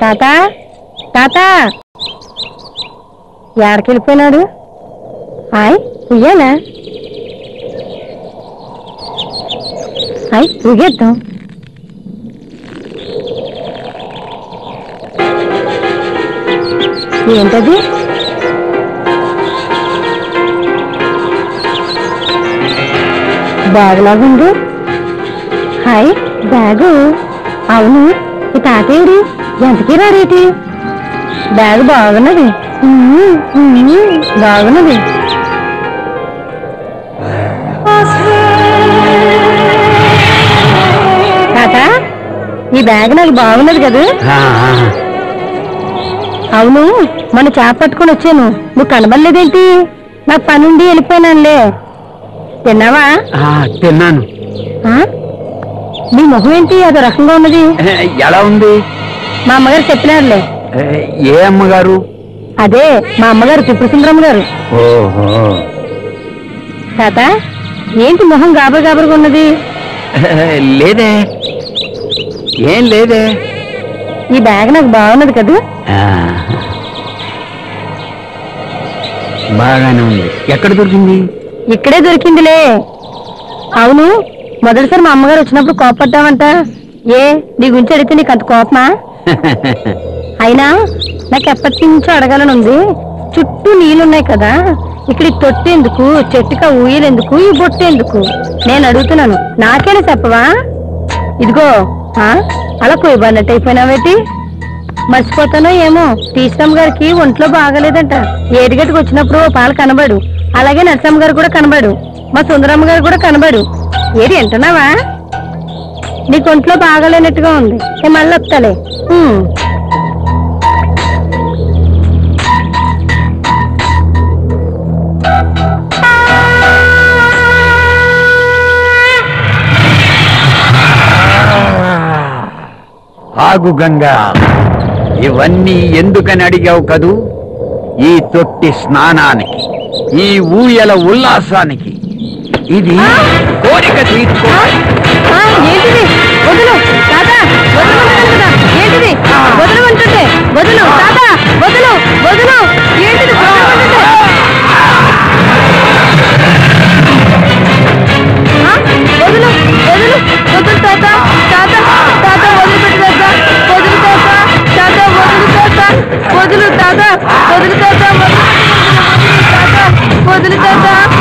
తాత తాత ఎక్కడికి వెళ్ళిపోయినాడు హాయ్ ఉయ్యాలా హాయ్ ఊగేద్దాం ఏంటది బ్యాగ్ లాగుంది హాయ్ బ్యాగు అవును ఈ తాతేడి ఎంతకీ రాడేటి బ్యాగ్ బాగున్నది ఉమ్మ్, ఉమ్మ్, బాగున్నది తాత ఈ బ్యాగ్ నాకు బాగున్నది కదా ఆ, ఆ. అవును మన చేప పట్టుకొని వచ్చాను నువ్వు కనబడలేదేంటి నాకు పనుండి వెళ్ళిపోయినానులే తిన్నావా ఆ, తిన్నాను ఆ? నీ మొహం ఏంటి అదో రకంగా ఉన్నది ఏ, ఎలా ఉంది మా అమ్మగారు చెప్పినారులే ఏ, ఏ అమ్మగారు అదే మా అమ్మగారు త్రిపుర సుందరమ్మ గారు ఓహో తాత ఏంటి మొహం గాబర్ గాబర్గా ఉన్నది ఏ, లేదే ఏం లేదే ఈ బ్యాగ్ నాకు బాగున్నది కదా ఆ. బాగానే ఉంది ఎక్కడ దొరికింది ఇక్కడే దొరికిందిలే అవును మొదటిసారి మా అమ్మగారు వచ్చినప్పుడు కోపడ్డావంట ఏ నీ గురించి అడిగితే నీకు అంత కోపమా అయినా నాకు ఎప్పటి నుంచో అడగాలని ఉంది చుట్టూ నీళ్లున్నాయి కదా ఇక్కడ ఈ తొట్టెందుకు చెట్టుక ఊయలెందుకు ఈ బొట్టెందుకు నేను అడుగుతున్నాను నాకేనా చెప్పవా ఇదిగో ఆ, అలా కొయ్యబడినట్టు అయిపోయినావేటి మర్చిపోతానో ఏమో టీచరమ్మ గారికి ఒంట్లో బాగలేదంట ఏడిగట్టుకు వచ్చినప్పుడు ఓ పాలు కనబడు అలాగే నరసమ్మ గారు కూడా కనబడు మా సుందరమ్మ గారు కూడా కనబడు ఏది వింటున్నావా నీకు ఒంట్లో బాగలేనట్టుగా ఉంది నేను మళ్ళీ వస్తాలే ఉమ్. ఆగు గంగా ఇవన్నీ ఎందుకని అడిగావు కదూ ఈ తొట్టి స్నానానికి ఈ ఊయల ఉల్లాసానికి ఇది కోరిక తీర్చుకో ఆ, ఏంటిది వదులు తాత వదులు అంటున్నా. ఏంటిది వదులు అంటుంటే వదులు తాత వదులు వదులు ఏంటిది వదులు అంటుంటే? ఆ, వదులు వదులు వదులు తాత తాత తాత వదిలిపెట్టు తాత వదులు తాత తాత వదులు తాత వదులు తాత వదులు తాత వదులు తాత వదులు తాత